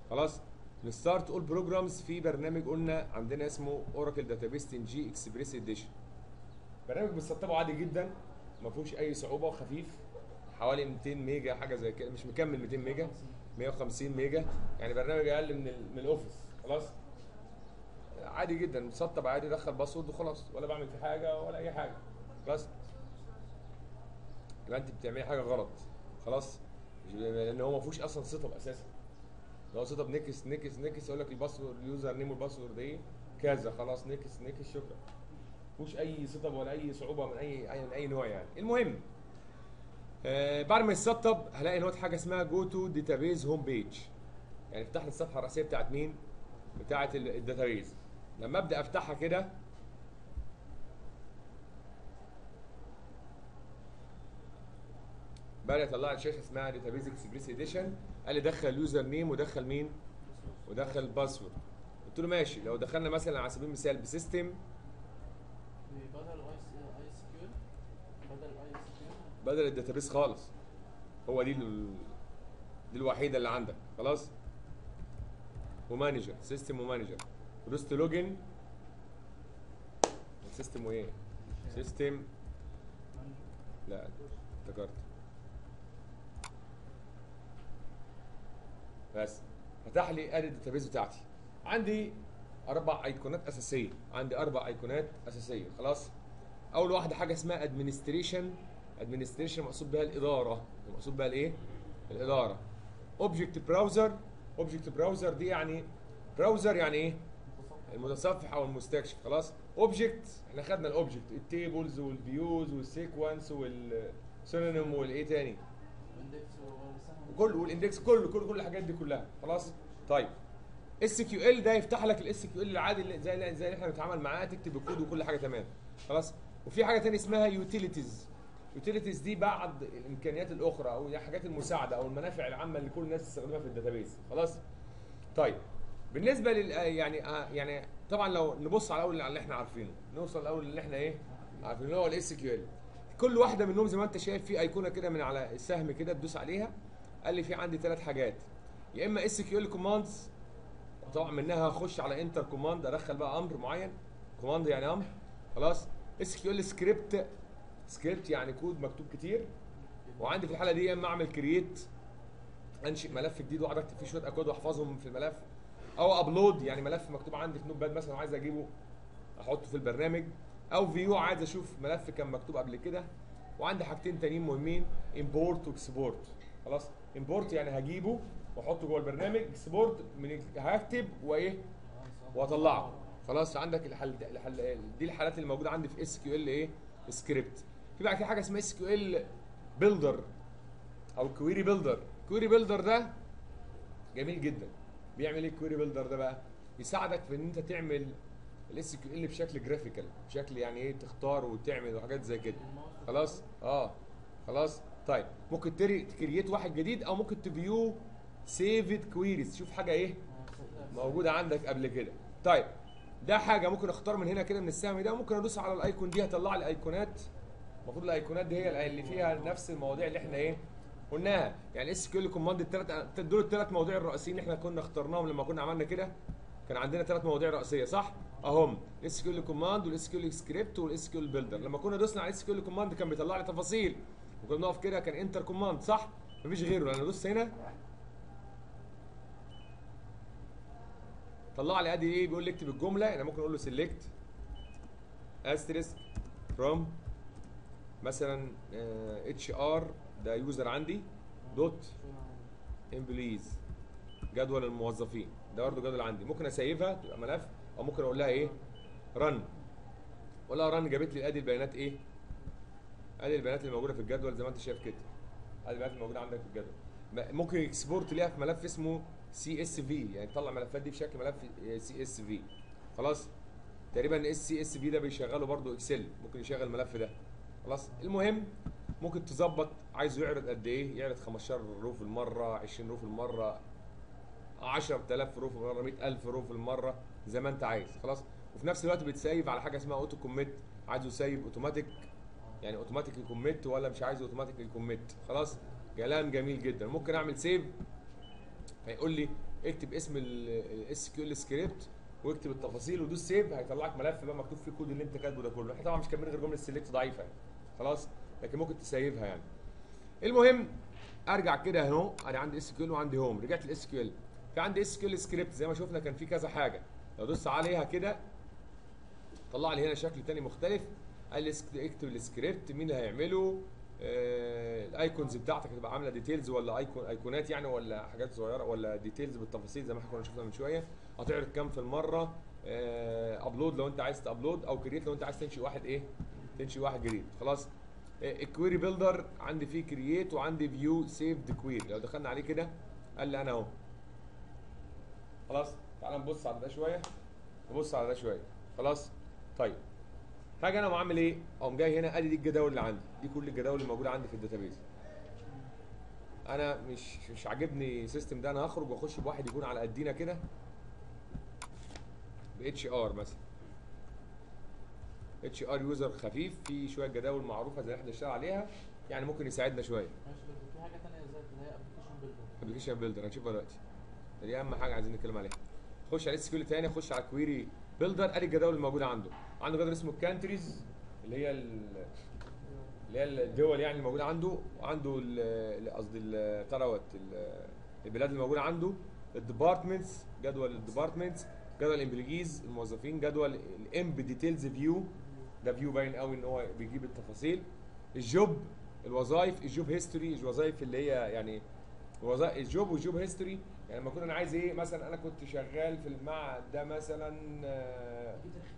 خلاص نستارت اول بروجرامز في برنامج قلنا عندنا اسمه اوراكل داتابيس 10 جي اكسبريس اديشن برنامج بنسطبه عادي جدا ما فيهوش اي صعوبه وخفيف حوالي 200 ميجا حاجه زي كده مش مكمل 200 ميجا 150 ميجا يعني برنامج اقل من ال- من الاوفيس خلاص عادي جدا مسطب عادي دخل باسورد وخلاص ولا بعمل فيه حاجه ولا اي حاجه خلاص يبقى انت بتعملي حاجه غلط خلاص لان هو ما فيهوش اصلا سيت اب اساسا لو سيت اب نكس نكس نكس يقول لك الباسورد اليوزر نيم والباسورد ايه كذا خلاص نكس نكس شكرا مفيهوش اي سيت اب ولا اي صعوبه من اي اي, من أي نوع يعني المهم آه بعد ما يتسطب هلاقي نوت حاجه اسمها جو تو داتابيز هوم بيج يعني افتح لي الصفحه الرئيسيه بتاعت مين بتاعت ال- الداتابيز لما ابدا افتحها كده بدا يطلع لي شاشه اسمها داتابيز اكسبريس اديشن قال لي دخل يوزر نيم ودخل مين ودخل الباسورد قلت له ماشي لو دخلنا مثلا على سبيل المثال بسيستم بدل اي اي اس كيو بدل اي اس كيو بدل الداتابيس خالص هو دي ال- دي الوحيده اللي عندك خلاص ومانجر سيستم ومانجر دوست لوجن سيستم وايه سيستم لا افتكرت بس فتح لي ادي الداتابيز بتاعتي عندي اربع ايقونات اساسيه عندي اربع ايقونات اساسيه خلاص اول واحده حاجه اسمها ادمنستريشن ادمنستريشن مقصود بها الاداره مقصود بها الايه الاداره اوبجكت براوزر اوبجكت براوزر دي يعني براوزر يعني ايه المتصفح او المستكشف خلاص اوبجكت احنا خدنا الاوبجكت التيبلز والفيوز والسيكونس والسينونيم والايه تاني اندكس والسهم كل والاندكس كله كل كل الحاجات دي كلها خلاص طيب اس كيو ال ده يفتح لك الاس كيو ال العادي اللي زي زي اللي احنا بنتعامل معاه تكتب الكود وكل حاجه تمام خلاص وفي حاجه تانية اسمها يوتيليتيز يوتيليتيز دي بعض الامكانيات الاخرى او الحاجات المساعده او المنافع العامه اللي كل الناس تستخدمها في الداتابيز خلاص طيب بالنسبه لل يعني آه يعني طبعا لو نبص على الاول على اللي احنا عارفينه نوصل الاول اللي احنا ايه عارفين اللي هو الاس كيو ال كل واحده منهم زي ما انت شايف في ايقونه كده من على السهم كده تدوس عليها قال لي في عندي ثلاث حاجات يا اما اس كيو ال كوماندز وطبعا منها هخش على انتر كوماند ادخل بقى امر معين كوماند يعني امر خلاص اس كيو ال سكريبت سكريبت يعني كود مكتوب كتير وعندي في الحاله دي يا اما اعمل كرييت انشئ ملف جديد واقعد اكتب فيه شويه اكواد واحفظهم في الملف او ابلود يعني ملف مكتوب عندي في نوت باد مثلا وعايز اجيبه احطه في البرنامج او فيو عايز اشوف ملف كان مكتوب قبل كده وعندي حاجتين تانيين مهمين امبورت واكسبورت خلاص امبورت يعني هجيبه واحطه جوه البرنامج اكسبورت من هكتب وايه واطلعه خلاص عندك الحل, الحل دي الحالات اللي موجوده عندي في اس كيو ال ايه سكريبت في بقى كده حاجه اسمها اس كيو ال بيلدر او كويري بيلدر كويري بيلدر ده جميل جدا بيعمل ايه الكويري بيلدر ده بقى بيساعدك في ان انت تعمل الاس كيو ال بشكل جرافيكال بشكل يعني ايه تختار وتعمل وحاجات زي كده خلاص اه خلاص طيب ممكن تري تكريت واحد جديد او ممكن تفيو سيفد كويريز شوف حاجه ايه موجوده عندك قبل كده طيب ده حاجه ممكن اختار من هنا كده من السهم ده ممكن ادوس على الايكون دي هطلع لي ايقونات المفروض الايقونات دي هي اللي فيها نفس المواضيع اللي احنا ايه قلناها يعني اس كيو ال كوماند الثلاث دول الثلاث مواضيع الرئيسيين اللي احنا كنا اخترناهم لما كنا عملنا كده كان عندنا ثلاث مواضيع رئيسيه صح اهم الاس كيو ال كوماند والاس كيو ال سكريبت والاس كيو ال بيلدر لما كنا دوسنا على الاس كيو ال كوماند كان بيطلع لي تفاصيل وكنا بنقف كده كان انتر كوماند صح مفيش غيره انا دوست هنا طلع لي ادي ايه بيقول لي اكتب الجمله انا ممكن اقول له سيلكت استريس فروم مثلا اتش ار ده يوزر عندي دوت امبليز جدول الموظفين ده برضه جدول عندي ممكن اسيفها تبقى ملف او ممكن اقول لها ايه رن اقول لها رن جابت لي ادي البيانات ايه ادي البيانات اللي موجوده في الجدول زي ما انت شايف كده ادي البيانات اللي موجوده عندك في الجدول م- ممكن اكسبورت ليها في ملف اسمه سي اس في يعني تطلع الملفات دي بشكل ملف سي اس في خلاص تقريبا اس سي اس في ده بيشغله برضه اكسل ممكن يشغل الملف ده خلاص المهم ممكن تظبط عايزه يعرض قد ايه يعرض 15 رو في المره 20 رو في المره 10000 رو في المره 100000 رو في المره زي ما انت عايز خلاص وفي نفس الوقت بتسيف على حاجه اسمها اوتو كوميت عايزه يسيف اوتوماتيك يعني اوتوماتيك كوميت ولا مش عايزه اوتوماتيك كوميت خلاص كلام جميل جدا ممكن اعمل سيف فيقول لي اكتب اسم الاس كيو ال سكريبت واكتب التفاصيل ودوس سيف هيطلع لك ملف بقى مكتوب فيه الكود اللي انت كاتبه ده كله احنا طبعا مش كاتبين غير جمله سيلكت ضعيفه يعني. خلاص لكن ممكن تسيفها يعني المهم ارجع كده اهو انا عندي اس كيو ال وعندي هوم رجعت الاس كيو ال في عندي اس كيو ال سكريبت زي ما شفنا كان في كذا حاجه لو دوست عليها كده طلع لي هنا شكل تاني مختلف قال لي اسك- اكتب السكريبت مين اللي هيعمله آه الايكونز بتاعتك هتبقى عامله ديتيلز ولا ايكون ايقونات يعني ولا حاجات صغيره ولا ديتيلز بالتفاصيل زي ما احنا كنا شفنا من شويه هتعرض كام في المره آه ابلود لو انت عايز تابلود او كريت لو انت عايز تنشئ واحد ايه تنشئ واحد جديد خلاص الكويري بيلدر عندي فيه كرييت وعندي فيو سيفد كويري لو دخلنا عليه كده قال لي انا اهو خلاص تعال نبص على ده شويه نبص على ده شويه خلاص طيب حاجه انا بعمل ايه اقوم جاي هنا ادي دي الجداول اللي عندي دي كل الجداول اللي موجوده عندي في الداتابيز انا مش مش عاجبني السيستم ده انا هخرج واخش بواحد يكون على قدينا كده ب اتش ار مثلا اتش ار يوزر خفيف في شويه جداول معروفه زي اللي احنا بنشتغل عليها يعني ممكن يساعدنا شويه ماشي بس في حاجه ثانيه زي اللي هي ابلكيشن بيلدر ابلكيشن بيلدر هنشوفها دلوقتي دي اهم حاجه عايزين نتكلم عليها خش على اس كيو تاني خش على كويري بيلدر ادي الجداول الموجوده عنده عنده جدول اسمه الكانتريز اللي هي ال- اللي هي الدول يعني الموجوده عنده وعنده ال- ال- قصدي ال- بتاع دوت ال- البلاد الموجوده عنده الديبارتمنتس جدول الديبارتمنتس جدول الامبليجيز الموظفين جدول الامب ديتيلز فيو ده فيو باين قوي ان هو بيجيب التفاصيل الجوب الوظائف الجوب هيستوري الوظائف اللي هي يعني وظائف الجوب والجوب هيستوري يعني لما كنت انا عايز ايه مثلا انا كنت شغال في المعهد ده مثلا آه،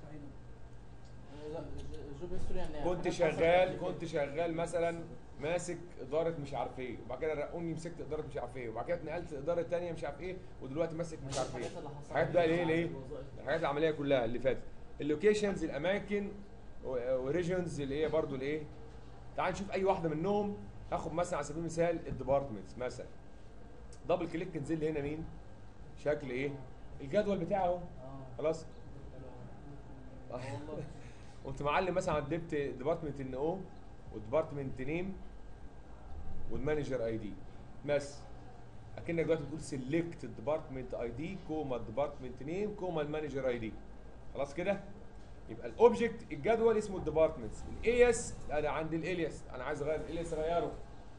لا الجوب هيستوري يعني كنت حاجات حصلت شغال قبل كده. كنت شغال مثلا ماسك اداره مش عارف ايه وبعد كده رقوني مسكت اداره مش عارف ايه وبعد كده اتنقلت اداره تانية مش عارف ايه ودلوقتي ماسك مش عارف ايه الحاجات اللي حصلت الحاجات بقى الايه في الايه الوظائف. الحاجات العمليه كلها اللي فاتت اللوكيشنز الاماكن وريجنز اللي هي برضو الايه تعال نشوف اي واحده منهم هاخد مثلا على سبيل المثال الديبارتمنتس مثلا دبل كليك تنزل لي هنا مين شكل ايه الجدول بتاعه اهو اه خلاص آه والله قمت معلم مثلا على الديبت ديبارتمنت ان او والديبارتمنت نيم والمانجر اي دي بس اكنك دلوقتي بتقول سيلكت الديبارتمنت اي دي كوما الديبارتمنت نيم كوما المانجر اي دي خلاص كده يبقى الاوبجكت الجدول اسمه الديبارتمنتس الالياس انا عندي الالياس انا عايز اغير الالياس اغيره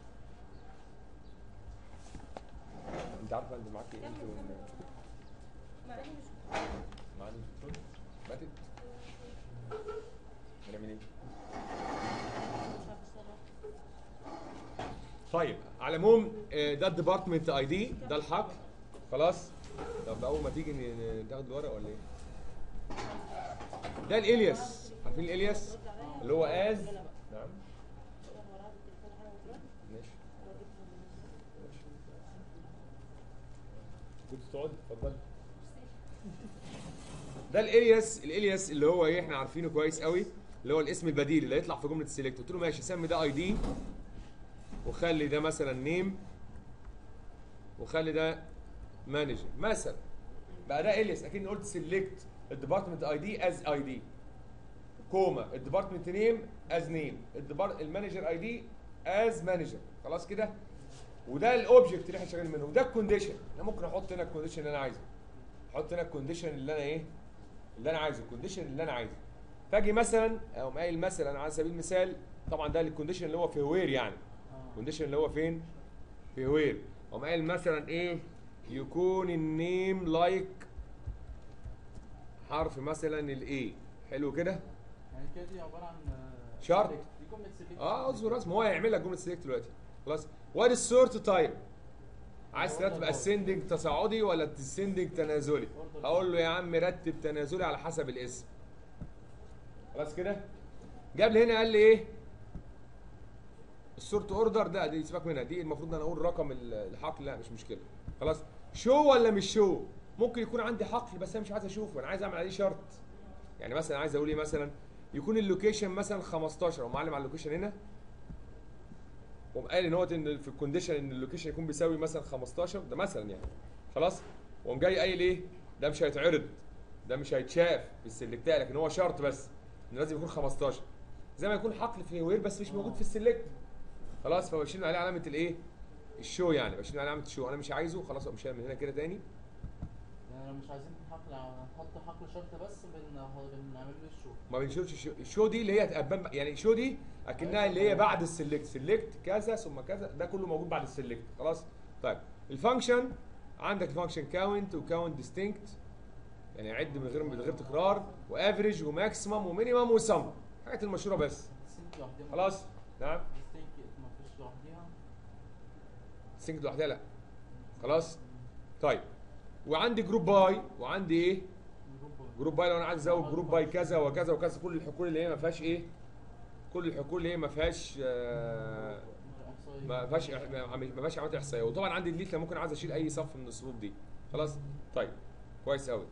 انت عارفه انت معاك ايه انت وال- معانا الدكتور ماتت هنعمل ايه طيب على العموم آه، ده الديبارتمنت اي دي ده الحق خلاص طب اول ما تيجي ن- ن- تاخد الورق ولا ايه ده الالياس عارفين الالياس اللي هو از نعم ماشي ماشي كنت تقعد اتفضل ده الالياس الالياس اللي هو ايه احنا عارفينه كويس قوي اللي هو الاسم البديل اللي هيطلع في جمله السيلكت قلت له ماشي سمي ده اي دي وخلي ده مثلا نيم وخلي ده مانجر مثلا بقى ده الياس اكني قلت سيلكت الديبارتمنت اي دي از اي دي كوما الديبارتمنت نيم از نيم المانجر اي دي از مانجر خلاص كده وده الاوبجكت اللي احنا شغالين منه وده الكونديشن انا ممكن احط هنا الكونديشن اللي انا عايزه احط هنا الكونديشن اللي انا ايه اللي انا عايزه الكونديشن اللي انا عايزه فاجي مثلا اقوم قايل مثلا على سبيل المثال طبعا ده الكونديشن اللي هو في وير يعني اه الكونديشن اللي هو فين في وير اقوم قايل مثلا ايه يكون النيم لايك حرف مثلا الايه حلو كده يعني كده دي عباره عن آه، شرط. select. دي جمله سيلكت اه اصبر بس ما هو هيعمل لك جمله سيلكت دلوقتي خلاص وات السورت تايب عايز ترتب اسندنج تصاعدي ولا تسندنج تنازلي Order. هقول له يا عم رتب تنازلي على حسب الاسم خلاص كده جاب لي هنا قال لي ايه السورت اوردر ده دي سيبك منها دي المفروض ان انا اقول رقم ال- الحقل لا مش مشكله خلاص شو ولا مش شو ممكن يكون عندي حقل بس انا مش عايز اشوفه انا عايز اعمل عليه شرط يعني مثلا عايز اقول ايه مثلا يكون اللوكيشن مثلا 15 ومعلم على اللوكيشن هنا وقام قال ان هو ان في الكونديشن ان اللوكيشن يكون بيساوي مثلا 15 ده مثلا يعني خلاص وقام جاي قايل ايه ده مش هيتعرض ده مش هيتشاف في السلكتات لكن هو شرط بس انه لازم يكون 15 زي ما يكون حقل في وير بس مش موجود في السلكت خلاص فبشيل عليه علامه الايه الشو يعني بشيل عليه علامه الشو انا مش عايزه خلاص اقوم شايل من هنا كده تاني يعني لو مش عايزين حقل هنحط حقل شرط بس بن- بنعمل له الشو ما بنشوفش الشو, الشو دي اللي هي تقبل يعني شو دي اكنها اللي هي بعد السلكت سلكت كذا ثم كذا ده كله موجود بعد السلكت خلاص طيب الفانكشن عندك الفانكشن كاونت وكاونت ديستنكت يعني عد من غير من غير تكرار وافريج وماكسيمم ومينيمم وسم الحاجات المشهوره بس السنك لوحدها خلاص نعم السنك ما فيش لوحديها سنك لوحدها لا خلاص طيب وعندي جروب باي وعندي ايه جروب جروب باي لو انا عايز ازود جروب باي كذا وكذا وكذا كل الحقول اللي هي ما فيهاش ايه كل الحقول اللي هي ما فيهاش آه إحصائية. ما فيهاش ما ما فيهاش عمليه احصائيه وطبعا عندي ديليت لما ممكن عايز اشيل اي صف من الصفوف دي خلاص طيب كويس قوي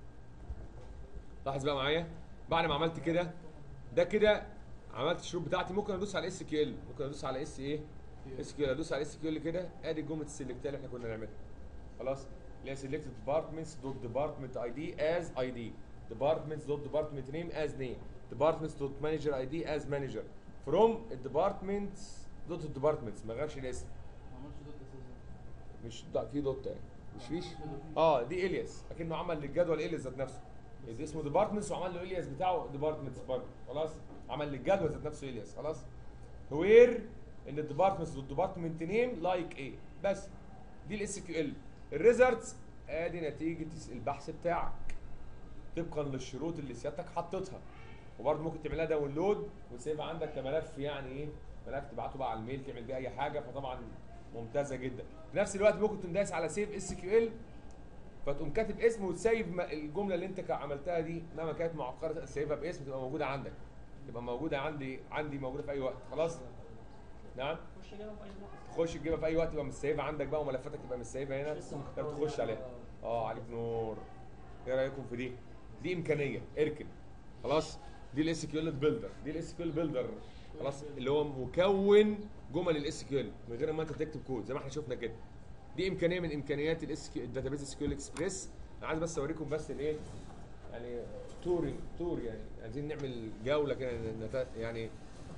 لاحظ بقى معايا بعد ما عملت كده ده كده عملت الشروط بتاعتي ممكن ادوس على اس كيو ال ممكن ادوس على اس ايه اس كيو ال ادوس على اس كيو ال كده ادي جمله السلكت اللي احنا كنا نعملها خلاص اللي هي سيلكت ديبارتمنتس دوت ديبارتمنت اي دي از اي دي ديبارتمنتس دوت ديبارتمنت نيم از نيم ديبارتمنتس دوت مانجر اي دي از مانجر فروم الديبارتمنتس دوت الديبارتمنتس ما غيرش الاسم ما عملش دوت اساسا مش دا في دوت يعني مش فيش اه دي الياس اكنه عمل للجدول الياس ذات نفسه دي اسمه ديبارتمنتس وعمل له الياس بتاعه ديبارتمنتس برضه خلاص عمل للجدول ذات نفسه الياس خلاص وير ان الديبارتمنتس والديبارتمنت نيم لايك ايه بس دي الاس كيو ال الريزلتس ادي نتيجه البحث بتاعك طبقا للشروط اللي سيادتك حطيتها وبرضه ممكن تعملها داونلود وتسيبها عندك كملف يعني ايه ملف تبعته بقى على الميل تعمل بيه اي حاجه فطبعا ممتازه جدا في نفس الوقت ممكن تقوم دايس على سيف اس كيو ال فتقوم كاتب اسم وتسيف م- الجمله اللي انت كا- عملتها دي مهما كانت معقده تسيفها باسم تبقى موجوده عندك تبقى موجوده عندي عندي موجوده في اي وقت خلاص نعم خش جايبها في اي وقت تخش تجيبها في اي وقت تبقى متسيفه عندك بقى وملفاتك تبقى متسيفه هنا تقدر تخش عليها اه عليك نور ايه رايكم في دي دي امكانيه اركن خلاص دي الاس كيو ال بيلدر دي الاس كيو ال بيلدر خلاص اللي هو مكون جمل الاس كيو ال من غير ما انت تكتب كود زي ما احنا شفنا كده دي امكانيه من امكانيات الاس كيو الداتابيز اس كيو ال اكسبريس انا عايز بس اوريكم بس الايه يعني تورنج تور يعني عايزين نعمل جوله كده نت- يعني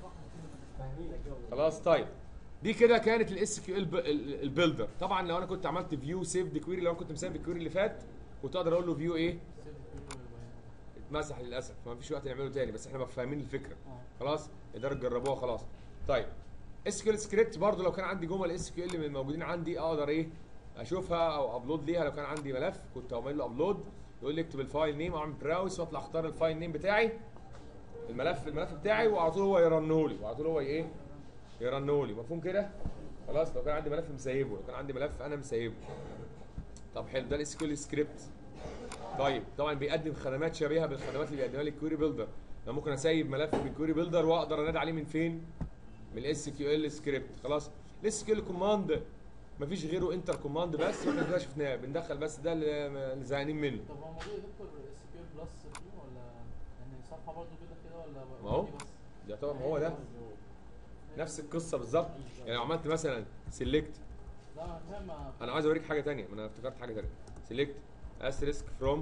خلاص طيب دي كده كانت الاس كيو ال البيلدر طبعا لو انا كنت عملت فيو سيف كويري لو انا كنت مسافر الكويري اللي فات كنت اقدر اقول له فيو ايه سيف كله يبقى هنا. اتمسح للاسف فما فيش وقت نعمله تاني بس احنا فاهمين الفكره اه خلاص تقدروا تجربوها خلاص طيب اس كيو ال سكريبت برضو لو كان عندي جمل اس كيو ال من الموجودين عندي اقدر ايه اشوفها او ابلود ليها لو كان عندي ملف كنت اعمل له ابلود يقول لي اكتب الفايل نيم واعمل براوس واطلع اختار الفايل نيم بتاعي الملف الملف بتاعي وعلى طول هو يرنه لي وعلى طول هو ايه يرنه لي مفهوم كده خلاص لو كان عندي ملف مسيبه لو كان عندي ملف انا مسيبه طب حلو ده الاس كيو ال سكريبت طيب طبعا بيقدم خدمات شبيهه بالخدمات اللي بيقدمها لي الكويري بيلدر انا ممكن اسيب ملف من الكويري بيلدر واقدر انادي عليه من فين من الاس كيو ال سكريبت خلاص الاس كيو ال كوماند مفيش غيره انتر كوماند بس واحنا كده شفناه بندخل بس ده اللي اللي زهقانين منه طب هو موجود يا دكتور اس كيو بلس فيه ولا يعني صفحه برضه كده كده ولا ما هو. دي بس؟ ده طبعا ما هو ده نفس القصه بالظبط يعني لو عملت مثلا سيلكت لا انا فاهم ما- انا عايز اوريك حاجه تانية ما انا افتكرت حاجه تانية سيلكت asterisk from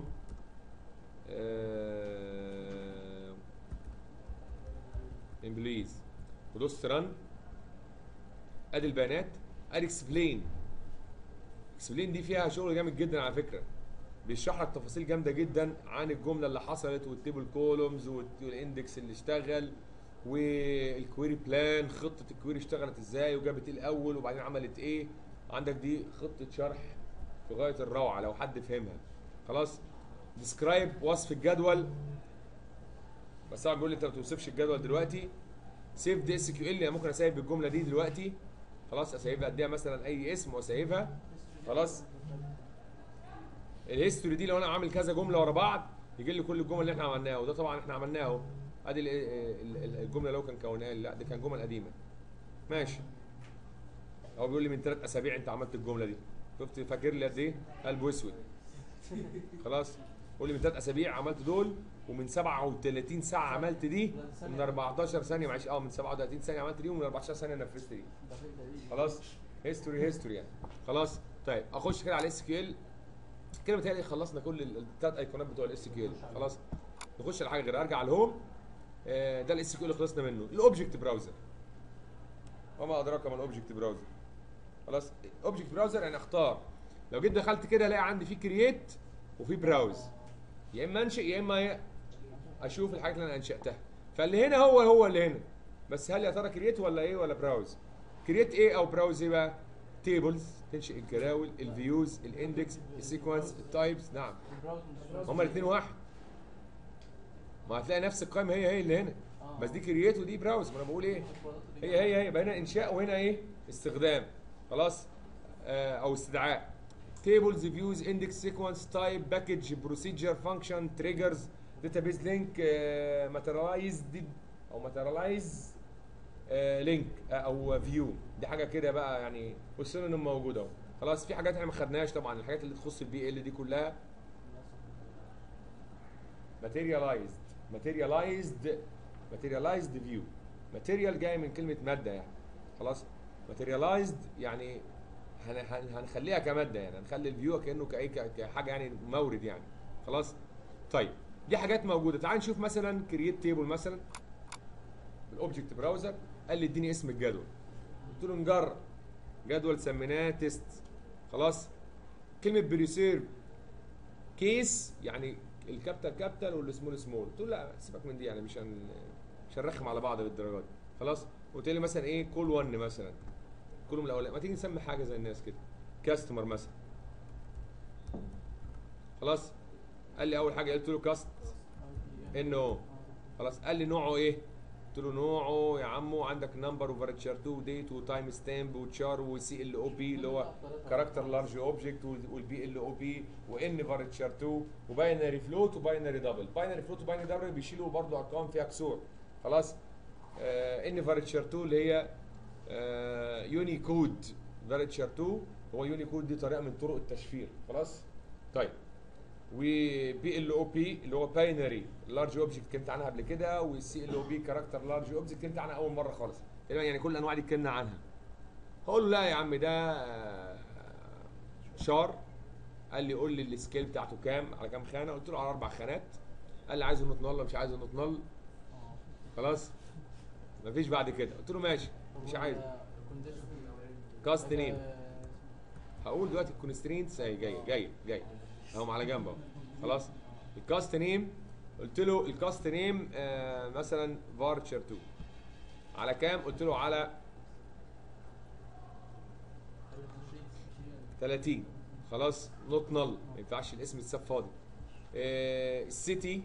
employees ودوست ران ادي البيانات ادي اكسبلين اكسبلين دي فيها شغل جامد جدا على فكره بيشرح لك تفاصيل جامده جدا عن الجمله اللي حصلت والتيبل كولومز والاندكس اللي اشتغل والكويري بلان خطه الكويري اشتغلت ازاي وجابت ايه الاول وبعدين عملت ايه عندك دي خطه شرح في غايه الروعه لو حد فهمها خلاص ديسكرايب وصف الجدول بس طبعا بيقول لي انت ما توصفش الجدول دلوقتي سيف دي اس كيو ال يعني ممكن اسيب الجمله دي دلوقتي خلاص اسيبها اديها مثلا اي اسم واسيبها خلاص الهيستوري دي لو انا عامل كذا جمله ورا بعض يجي لي كل الجمل اللي احنا عملناها وده طبعا احنا عملناه اهو ادي ال- ال- ال- الجمله اللي هو كان كونها لا دي كان جمل قديمه ماشي هو بيقول لي من ثلاث اسابيع انت عملت الجمله دي شفت فاكر لي قد ايه قلب اسود خلاص قول لي من ثلاث اسابيع عملت دول ومن 37 ساعه عملت دي ومن 14 ثانيه معلش اه من 37 ثانيه عملت دي ومن 14 ثانيه نفذت دي ده في دقيق خلاص هيستوري هيستوري يعني خلاص طيب اخش كده على الاس كيو ال كده بتهيألي خلصنا كل الثلاث ايقونات بتوع الاس كيو ال خلاص نخش على حاجه غير ارجع الهوم آه، ده الاس كيو اللي خلصنا منه الاوبجكت براوزر وما ادراك ما الاوبجكت براوزر خلاص اوبجكت براوزر يعني اختار لو جيت دخلت كده الاقي عندي فيه كرييت وفي براوز يا اما انشئ يا اما اشوف الحاجات اللي انا انشاتها فاللي هنا هو هو اللي هنا بس هل يا ترى كرييت ولا ايه ولا براوز كرييت ايه او براوز ايه بقى تيبلز تنشئ الجداول الفيوز الاندكس السيكونس التايبس نعم البراوز مش هما الاثنين واحد ما هتلاقي نفس القائمه هي هي اللي هنا آه. بس دي كرييت ودي براوز ما انا بقول ايه هي هي هي يبقى هنا انشاء وهنا ايه استخدام خلاص آه او استدعاء tables views index sequence type package procedure function triggers database link آه materialized او materialize آه link آه او view دي حاجه كده بقى يعني والسينونيم موجود اهو خلاص في حاجات احنا ما خدناهاش طبعا الحاجات اللي تخص البي ال دي كلها materialized materialized materialized view material جاي من كلمة مادة يعني خلاص materialized يعني هن هن هنخليها كمادة يعني هنخلي الفيو كأنه كأي ك- كحاجة يعني مورد يعني خلاص طيب دي حاجات موجودة تعال نشوف مثلا create table مثلا بالاوبجكت براوزر قال لي اديني اسم الجدول قلت له نجرب جدول سميناه تيست خلاص كلمة بريسيرف كيس يعني الكابيتال كابيتال والسمول سمول قلت له لا سيبك من دي يعني مش هن مش هنرخم على بعض بالدرجات دي خلاص قلت لي مثلا ايه كول 1 مثلا كلهم الاولاني ما تيجي نسمي حاجه زي الناس كده كاستمر مثلا خلاص قال لي اول حاجه قلت له كاست انه خلاص قال لي نوعه ايه قلت له نوعه يا عمو عندك نمبر وفارتشار 2 ديت وتايم ستامب وتشار وسي ال او بي اللي هو كاركتر لارج اوبجكت والبي ال او بي وان فارتشار 2 وباينري فلوت وباينري دبل باينري فلوت وباينري دبل بيشيلوا برضه ارقام فيها كسور خلاص آه ان فارتشار 2 اللي هي آه يوني كود فارتشار 2 هو يوني كود دي طريقه من طرق التشفير خلاص طيب وبي ال او بي اللي هو باينري لارج اوبجكت اتكلمت عنها قبل كده والسي ال او بي كاركتر لارج اوبجكت اتكلمت عنها اول مره خالص تقريبا يعني كل الانواع دي اتكلمنا عنها هقول له لا يا عم ده آه، شار قال لي قول لي السكيل بتاعته كام على كام خانه قلت له على اربع خانات قال لي عايزه نوت نل ولا مش عايزه نوت نل خلاص مفيش بعد كده قلت له ماشي مش عايز كاست نيم هقول دلوقتي الكونسترينتس اهي جايه جايه جايه اهم على جنب اهو خلاص الكاست نيم قلت له الكاست نيم آه مثلا فارتشر 2 على كام قلت له على 30 خلاص نوت نل ما ينفعش الاسم يتساب فاضي آه السيتي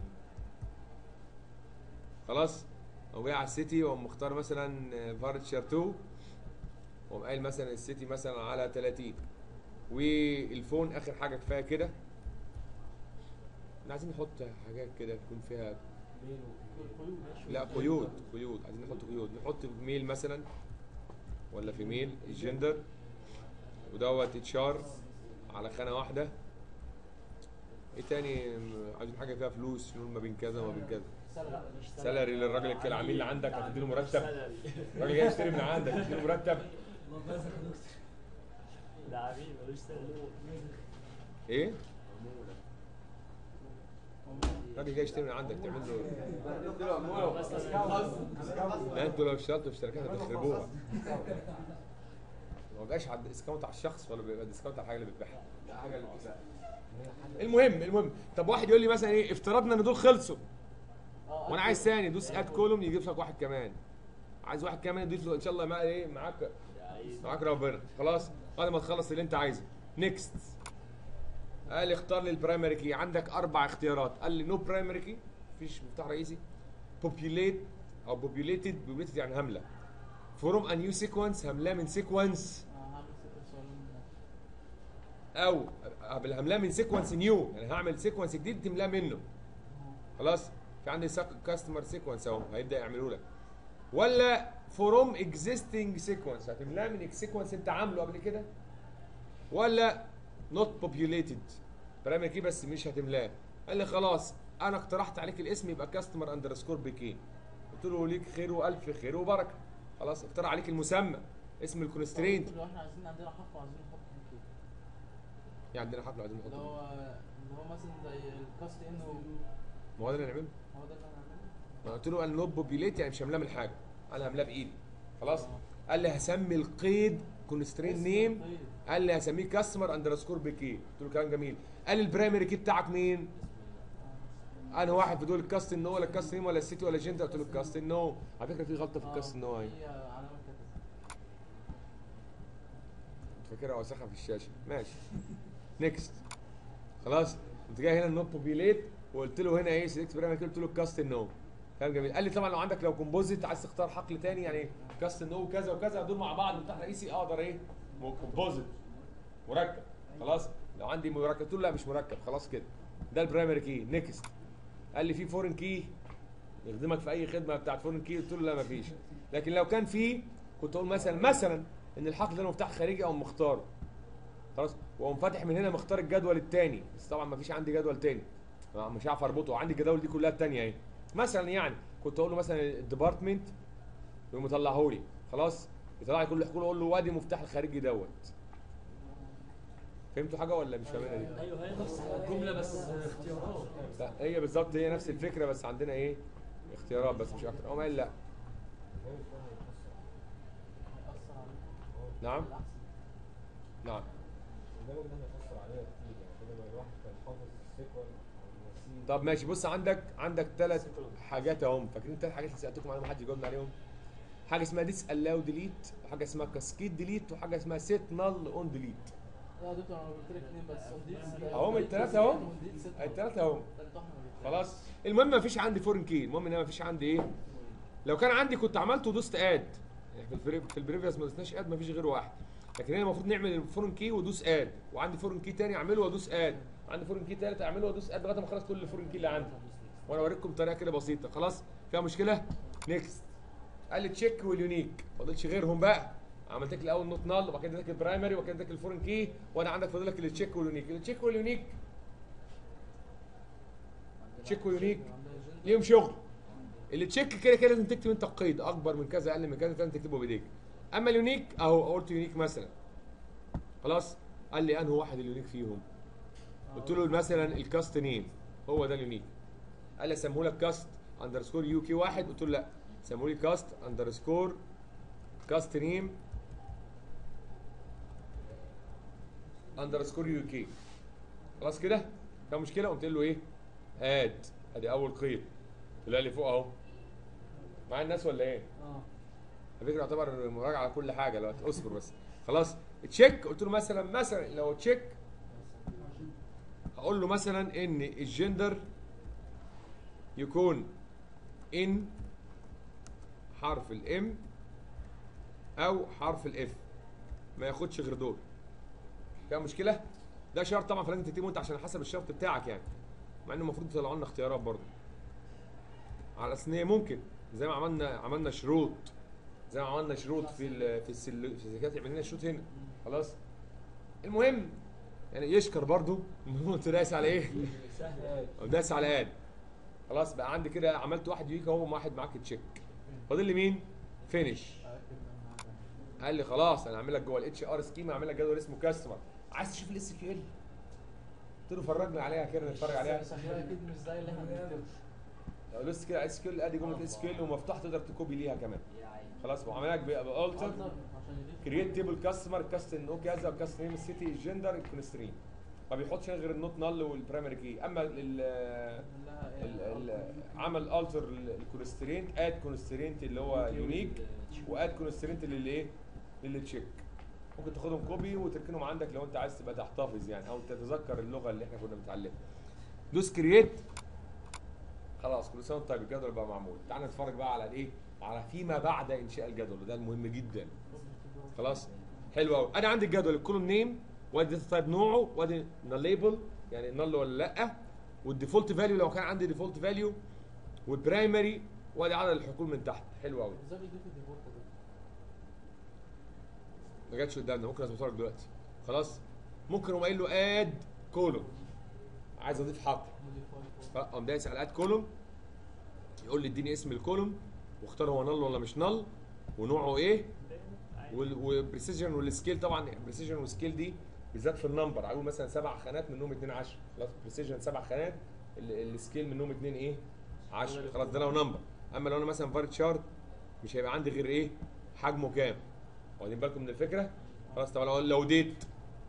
خلاص هو جاي على السيتي وقام مختار مثلا فارتشر 2 وقام قايل مثلا السيتي مثلا على 30 والفون اخر حاجه كفايه كده احنا عايزين نحط حاجات كده تكون فيها لا قيود قيود عايزين نحط قيود نحط ميل مثلا ولا في ميل الجندر ودوت اتشار على خانه واحده ايه تاني م- عايزين حاجه فيها فلوس نقول ما بين كذا وما بين كذا سالري للراجل الك- العميل اللي عندك هتديله مرتب الراجل جاي يشتري من عندك هتديله مرتب ده عميل ملوش سلام ايه الراجل جاي يشتري من عندك تعمل له لا انتوا لو اشتغلتوا في شركات هتخربوها ما بقاش على ديسكاونت على الشخص ولا بيبقى ديسكاونت على الحاجه اللي بتبيعها الحاجه اللي بتتباع المهم المهم طب واحد يقول لي مثلا ايه افترضنا ان دول خلصوا وانا عايز ثاني دوس اد كولوم يجيب لك واحد كمان عايز واحد كمان يضيف له ان شاء الله معاه ايه معاك معاك ربنا خلاص بعد ما تخلص اللي انت عايزه نيكست قال لي اختار لي البرايمري كي عندك اربع اختيارات قال لي نو برايمري كي مفيش مفتاح رئيسي بوبيوليت او بوبيوليتد بوبيوليتد يعني همله فروم ا نيو سيكونس هملاه من سيكونس او هملاه من سيكونس نيو يعني هعمل سيكونس جديد تملاه منه خلاص في عندي كاستمر سيكونس اهو هيبدا يعملوا لك ولا فروم اكزيستنج سيكونس هتملاه من سيكونس انت عامله قبل كده ولا نوت بوبيوليتد برايمري كي بس مش هتملاه قال لي خلاص انا اقترحت عليك الاسم يبقى كاستمر اندرسكور بكي قلت له ليك خير والف خير وبركه خلاص اقترح عليك المسمى اسم الكونسترينت لو احنا عايزين عندنا حفله وعايزين نحط كده يعني عندنا حفله عايزين اللي نحطه هو اللي هو مثلا زي الكاست انه ما هو ده اللي نعمله هو ده اللي هنعمله ما قلت له انا نوت بوبيليت يعني مش هملاه من حاجه انا هملاه بايدي خلاص قال لي هسمي القيد كونسترين نيم قال لي هسميه كاستمر اندرسكور بكي قلت له كلام جميل قال لي البرايمري كي بتاعك مين انا واحد في دول الكاست نو ولا الكاست نيم ولا السيتي ولا جنتا قلت له الكاست نو على فكره في غلطه في الكاست نو اهي هي علامة كده كنت فاكرها وسخه في الشاشه ماشي نيكست خلاص قمت جاي هنا النوت بوبيليت وقلت له هنا ايه سيلكت برايمري قلت له الكاست نو كلام جميل قال لي طبعا لو عندك لو كومبوزيت عايز تختار حقل تاني يعني كاست نو وكذا وكذا دول مع بعض مفتاح رئيسي اقدر ايه كومبوزيت مركب خلاص لو عندي مركب قلت له لا مش مركب خلاص كده ده البرايمري كي نيكست قال لي في فورن كي يخدمك في اي خدمه بتاعت فورن كي قلت له لا مفيش لكن لو كان في كنت اقول مثلا مثلا ان الحقل ده مفتاح خارجي او مختاره خلاص واقوم فاتح من هنا مختار الجدول الثاني بس طبعا مفيش عندي جدول تاني مش هعرف اربطه عندي الجداول دي كلها الثانيه اهي مثلا يعني كنت اقول له مثلا الديبارتمنت يقوم مطلعه لي خلاص يطلع لي كل حقول اقول له وادي مفتاح الخارجي دوت فهمتوا حاجه ولا مش فاهمينها دي؟ ايوه هي نفس الجمله بس اختيارات لا هي بالظبط هي نفس الفكره بس عندنا ايه اختيارات بس مش اكتر هو قال لا هيأثر عليك نعم بالعكس نعم البرنامج ده هيأثر عليا كتير يعني كل ما الواحد كان حافظ السيكوال او النسيج طب ماشي بص عندك عندك ثلاث حاجات اهم فاكرين الثلاث حاجات اللي سالتكم عليهم محدش جاوبنا عليهم حاجه اسمها ديس الاو ديليت وحاجه اسمها كاسكيد ديليت وحاجه اسمها سيت نال اون ديليت لا يا دكتور انا قلت لك اثنين بس وديت اهم الثلاثه اهم الثلاثه اهم خلاص المهم ما فيش عندي فورن كي المهم ان انا ما فيش عندي ايه لو كان عندي كنت عملت ودوست اد يعني في البري في البريفيوس ما دوسناش اد ما فيش غير واحد لكن هنا المفروض نعمل الفورن كي ودوس اد وعندي فورن كي تاني اعمله وادوس اد عندي فورن كي تالت اعمله وادوس اد لغايه ما اخلص كل الفورن كي اللي عندي وانا اوريكم طريقه كده بسيطه خلاص فيها مشكله نيكست قال لي تشيك واليونيك ما فاضلش غيرهم بقى عملت لك الاول نوت نال وبعد كده اديتك البرايمري وبعد كده اديتك الفورن كي وانا عندك فاضل لك التشيك واليونيك التشيك واليونيك تشيك ويونيك ليهم شغل اللي تشيك كده كده لازم تكتب انت قيد اكبر من كذا اقل من كذا لازم تكتبه بايديك اما اليونيك اهو قلت يونيك مثلا خلاص قال لي انه واحد اليونيك فيهم قلت له مثلا الكاست نيم هو ده اليونيك قال لي سموه لك كاست اندرسكور يو كي واحد قلت له لا سموه لي كاست اندرسكور كاست نيم اندرسكور يو كي خلاص كده ده مشكله قمت قايل له ايه اد ادي اول قيد طلع لي فوق اهو مع الناس ولا ايه اه على فكره يعتبر مراجعه على كل حاجه دلوقتي اصبر بس خلاص تشيك قلت له مثلا مثلا لو تشيك هقول له مثلا ان الجندر يكون ان حرف الام او حرف الاف ما ياخدش غير دول فيها مشكله ده شرط طبعا فلازم تكتبه انت عشان حسب الشرط بتاعك يعني مع انه المفروض يطلعوا لنا اختيارات برضه على اساس ان هي ممكن زي ما عملنا عملنا شروط زي ما عملنا شروط في ال في السل في الزكاه عملنا شروط هنا خلاص المهم يعني يشكر برضه المهم انت دايس على ايه؟ سهل دايس على اد خلاص بقى عندي كده عملت واحد يويك اهو واحد معاك تشيك فاضل لي مين؟ فينش قال لي خلاص انا هعمل لك جوه الاتش ار سكيما هعمل لك جدول اسمه كاستمر عايز تشوف الاس كيو ال قلت له فرجنا عليها كده نتفرج عليها شكلها اكيد مش زي اللي احنا بنكتبه لو لسه كده اس كيو ال ادي جمله اس كيو ال ومفتوح تقدر تكوبي ليها كمان يا عيني خلاص وعمل لك بالتر أكتر عشان يضيف كرييت تيبل كاستمر كاست نو كذا وكاست نيم السيتي الجندر الكونسترين ما بيحطش هنا غير النوت نال والبرايمري كي اما ال لها ال- ال- عمل التر الكونسترينت اد كونسترينت اللي هو يونيك واد كونسترينت للي ايه للي تشيك ممكن تاخدهم كوبي وتركنهم عندك لو انت عايز تبقى تحتفظ يعني او تتذكر اللغه اللي احنا كنا بنتعلمها دوس كرييت خلاص كل سنه وانت طيب الجدول بقى معمول تعال نتفرج بقى على الايه على فيما بعد انشاء الجدول وده المهم جدا خلاص حلو قوي انا عندي الجدول الكولوم نيم وادي داتا تايب نوعه وادي ليبل يعني نل ولا لا والديفولت فاليو لو كان عندي ديفولت فاليو والبرايمري وادي عدد الحقول من تحت حلو قوي ازاي بيضيف الديفولت ده؟ ما جاتش قدامنا ممكن اظبطها لك دلوقتي خلاص ممكن اقوم قايل له اد كولوم عايز اضيف حقل موديفاي اقوم دايس على اد كولوم يقول لي اديني اسم الكولوم واختار هو نل ولا مش نل ونوعه ايه والبريسيجن والسكيل طبعا البريسيجن والسكيل دي بالذات في النمبر هقول مثلا سبع خانات منهم 2 10 خلاص بريسيجن سبع خانات ال- السكيل منهم 2 ايه 10 خلاص ده لو نمبر اما لو انا مثلا فارت شارت مش هيبقى عندي غير ايه حجمه كام واخدين بالكم من الفكره خلاص طب لو لو ديت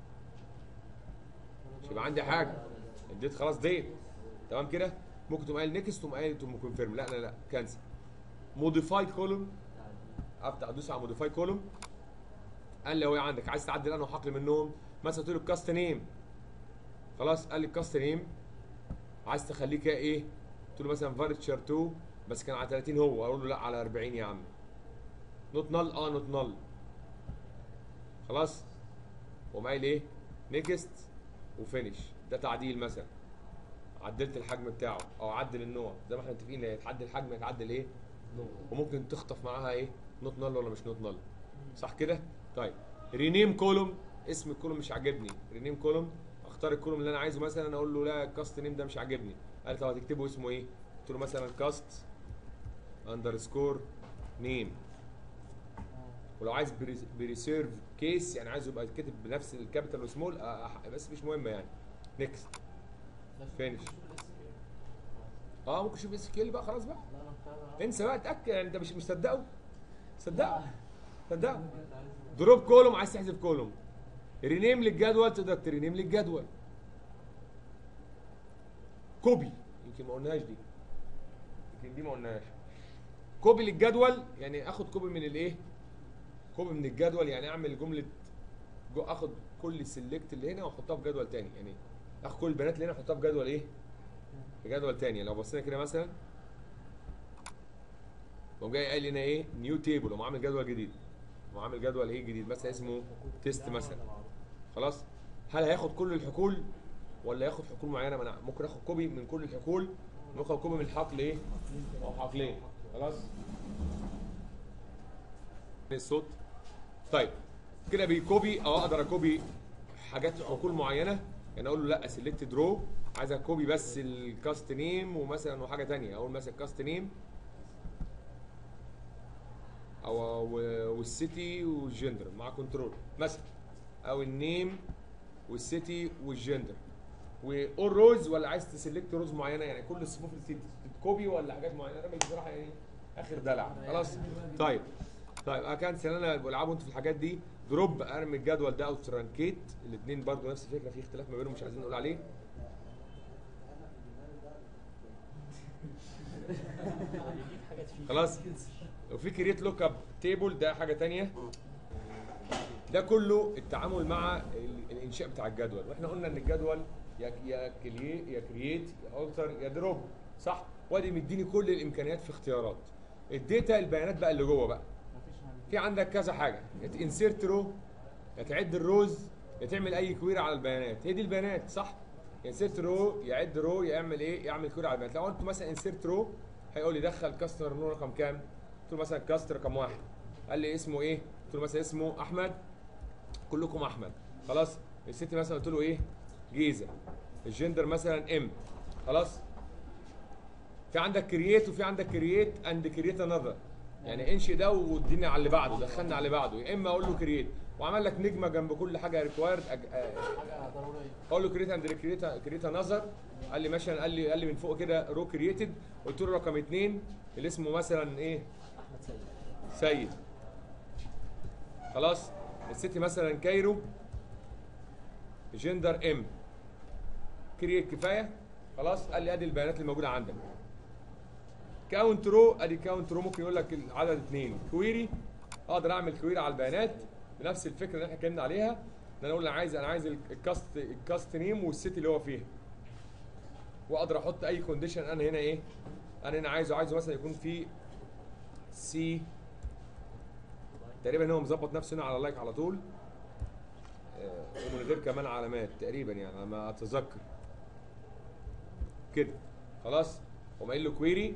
مش يبقى عندي حاجه الديت خلاص ديت تمام كده ممكن تقوم قايل نيكست تقوم قايل تقوم كونفيرم لا لا لا كانسل موديفاي كولوم افتح ادوس على موديفاي كولوم قال لي هو إيه عندك عايز تعدل انا وحقل منهم مثلا قلت له الكاست نيم خلاص قال لي الكاست نيم عايز تخليه كده ايه قلت له مثلا فارتشر 2 بس كان على 30 هو اقول له لا على 40 يا عم نوت نل اه نوت نل خلاص وقام قايل ايه نيكست وفينش ده تعديل مثلا عدلت الحجم بتاعه او عدل النوع زي ما احنا متفقين يا يتعدل الحجم يتعدل ايه وممكن تخطف معاها ايه نوت نل ولا مش نوت نل صح كده طيب رينيم كولوم اسم الكولوم مش عاجبني رينيم كولوم اختار الكولوم اللي انا عايزه مثلا اقول له لا الكاست نيم ده مش عاجبني قال لي طب هتكتبه اسمه ايه قلت له مثلا كاست اندرسكور نيم ولو عايز بريسيرف كيس يعني عايزه يبقى كاتب بنفس الكابيتال وسمول بس مش مهمه يعني نيكست فينش اه ممكن تشوف اس كيل بقى خلاص بقى لا انا متابع انسى بقى اتاكد يعني انت مش مصدقه صدقه صدقه دروب كولوم عايز تحذف كولوم رينيم للجدول تقدر ترينيم للجدول كوبي يمكن ما قلناهاش دي يمكن دي ما قلناهاش كوبي للجدول يعني اخد كوبي من الايه كوبي من الجدول يعني اعمل جمله جو اخد كل السلكت اللي هنا واحطها في جدول تاني يعني اخد كل البيانات اللي هنا احطها في جدول ايه في جدول تاني لو بصينا كده مثلا قام جاي قايل لنا ايه نيو تيبل وقام عامل جدول جديد وقام عامل جدول ايه جديد مثلا اسمه تيست مثلا خلاص هل هياخد كل الحقول ولا ياخد حقول معينه ما انا ممكن اخد كوبي من كل الحقول ممكن اخد كوبي من الحقل ايه او حقلين خلاص الصوت طيب كده بيكوبي او اقدر اكوبي حاجات حقول معينه يعني اقول له لا سيلكت درو عايز اكوبي بس الكاست نيم ومثلا وحاجه ثانيه اقول مثلا كاست نيم او و- والسيتي والجندر مع كنترول مثلا او النيم والسيتي والجندر واول روز ولا عايز تسلكت روز معينه يعني كل الصفوف اللي تتكوبي ولا حاجات معينه انا بصراحه يعني اخر دلع خلاص طيب طيب اكنسل انا بلعبوا انتوا في الحاجات دي دروب ارمي الجدول ده او ترانكيت الاثنين برضو نفس الفكره في اختلاف ما بينهم مش عايزين نقول عليه خلاص وفي كريت لوك اب تيبل ده حاجه تانية ده كله التعامل مع ال- الانشاء بتاع الجدول واحنا قلنا ان الجدول يا يا كلي يا كرييت يا التر يا دروب صح وادي مديني كل الامكانيات في اختيارات الداتا البيانات بقى اللي جوه بقى مفيش حاجه في عندك كذا حاجه يا تنسيرت رو يا تعد الروز يا تعمل اي كويري على البيانات هي دي البيانات صح انسيرت رو يعد رو يعمل ايه يعمل كويري على البيانات لو انت مثلا انسيرت رو هيقول لي دخل كاستمر نو رقم كام قلت له مثلا كاست رقم واحد قال لي اسمه ايه قلت له مثلا اسمه احمد كلكم احمد خلاص الست مثلا قلت له ايه جيزه الجندر مثلا ام خلاص في عندك كرييت وفي عندك كرييت اند كرييت انذر يعني انشئ ده واديني على اللي بعده دخلنا على اللي بعده يا اما اقول له كرييت وعمل لك نجمه جنب كل حاجه ريكوايرد حاجه ضروريه اقول له كرييت اند كرييت كرييت انذر قال لي مثلا قال لي قال لي من فوق كده رو كرييتد قلت له رقم اثنين اللي اسمه مثلا ايه احمد سيد سيد خلاص الست مثلا كايرو جندر ام كرييت كفايه خلاص قال لي ادي البيانات اللي موجوده عندك كاونت رو ادي كاونت رو ممكن يقول لك العدد اثنين كويري اقدر اعمل كويري على البيانات بنفس الفكره اللي احنا اتكلمنا عليها ان انا اقول انا عايز انا عايز الكاست الكاست نيم والسيتي اللي هو فيها واقدر احط اي كونديشن انا هنا ايه انا هنا عايزه عايزه مثلا يكون في سي تقريبا هو مظبط نفسه هنا على لايك على طول آه، ومن غير كمان علامات تقريبا يعني على ما اتذكر كده خلاص وما قايل له كويري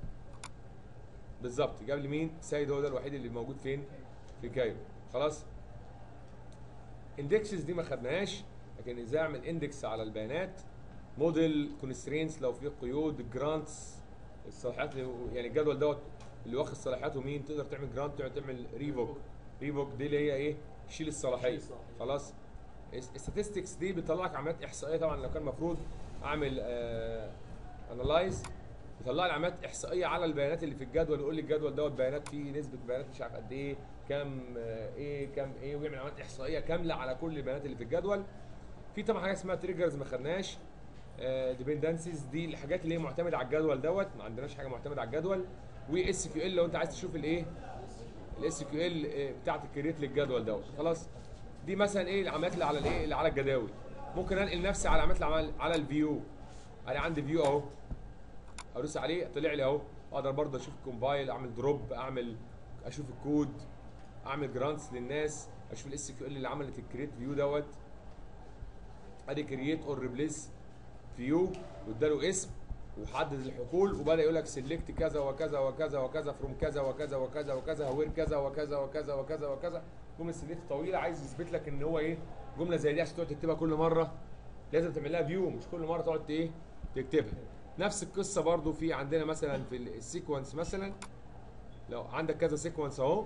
بالظبط جاب لي مين سيد هو ده الوحيد اللي موجود فين في كايرو خلاص اندكسز دي ما خدناهاش لكن ازاي اعمل اندكس على البيانات موديل كونسترينتس لو في قيود جرانتس الصلاحيات اللي- يعني الجدول دوت اللي واخد صلاحياته مين تقدر تعمل جرانت تقدر تعمل ريفوك ريفوك دي اللي هي ايه شيل الصلاحيه خلاص الستاتستكس دي بتطلع لك عمليات احصائيه طبعا لو كان المفروض اعمل انالايز يطلع لي علامات احصائيه على البيانات اللي في الجدول يقول لي الجدول دوت بيانات فيه نسبه بيانات مش عارف قد ايه كام آه، ايه كام ايه ويعمل علامات احصائيه كامله على كل البيانات اللي في الجدول في طبعا حاجه اسمها تريجرز ما خدناش ديبندنسيز دي الحاجات اللي هي معتمده على الجدول دوت ما عندناش حاجه معتمده على الجدول واس كيو ال لو انت عايز تشوف الايه الاس كيو ال بتاعت الكريت للجدول دوت خلاص دي مثلا ايه العمليات اللي على الايه اللي على الجداول ممكن انقل نفسي على علامات العمل على الفيو انا عندي فيو اهو ادوس عليه طلع لي اهو اقدر برضه اشوف كومبايل اعمل دروب اعمل اشوف الكود اعمل جرانتس للناس اشوف الاس كيو ال اللي عملت الكريت فيو دوت ادي كرييت اور ريبليس فيو واداله اسم وحدد الحقول وبدا يقول لك سيلكت كذا وكذا وكذا وكذا فروم كذا وكذا وكذا وكذا وير كذا وكذا وكذا وكذا وكذا جمله سيلكت طويله عايز يثبت لك ان هو ايه جمله زي دي عشان تقعد تكتبها كل مره لازم تعمل لها فيو مش كل مره تقعد ايه تكتبها نفس القصه برضو في عندنا مثلا في السيكونس مثلا لو عندك كذا سيكونس اهو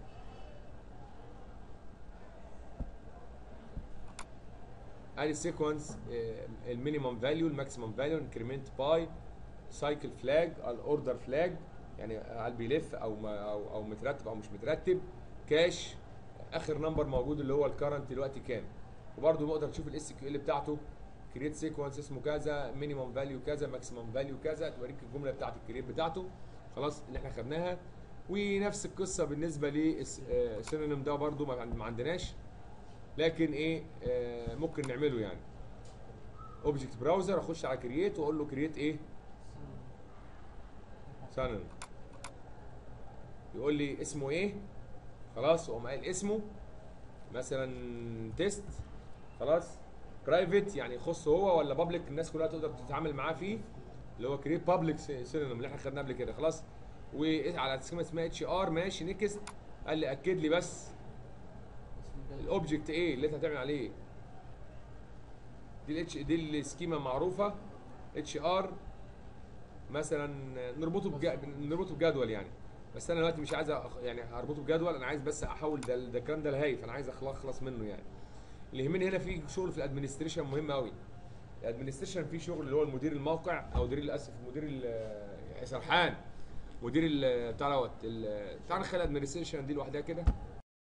ادي السيكونس المينيمم فاليو الماكسيمم فاليو انكريمنت باي سايكل فلاج الاوردر فلاج يعني هل بيلف او ما او او مترتب او مش مترتب كاش اخر نمبر موجود اللي هو الكرنت دلوقتي كام وبرده نقدر تشوف الاس كيو ال بتاعته كريت سيكونس اسمه كذا مينيمم فاليو كذا ماكسيمم فاليو كذا توريك الجمله بتاعت الكريت بتاعته خلاص اللي احنا خدناها ونفس القصه بالنسبه للسينونيم ده برده ما ما عندناش لكن ايه آه ممكن نعمله يعني اوبجكت براوزر اخش على كرييت واقول له كرييت ايه سينونيم يقول لي اسمه ايه خلاص واقوم قايل اسمه مثلا تيست خلاص برايفت يعني يخص هو ولا بابليك الناس كلها تقدر تتعامل معاه فيه اللي هو كريت بابليك سينونيم اللي احنا خدناه قبل كده خلاص وعلى سكيما اسمها اتش ار ماشي نيكست قال لي اكد لي بس اسم الجدول. الاوبجكت ايه اللي انت هتعمل عليه دي الاتش دي السكيما معروفه اتش ار مثلا نربطه بج... نربطه بجدول يعني بس انا دلوقتي مش عايز أخ... يعني اربطه بجدول انا عايز بس احول ده ده الكلام ده لهايف انا عايز أخل- اخلص منه يعني اللي يهمني هنا في شغل في الادمنستريشن مهم قوي الادمنستريشن فيه شغل اللي هو المدير الموقع او مدير للاسف مدير ال- سرحان مدير ال- بتاع دوت ال- تعال نخلي الادمنستريشن دي لوحدها كده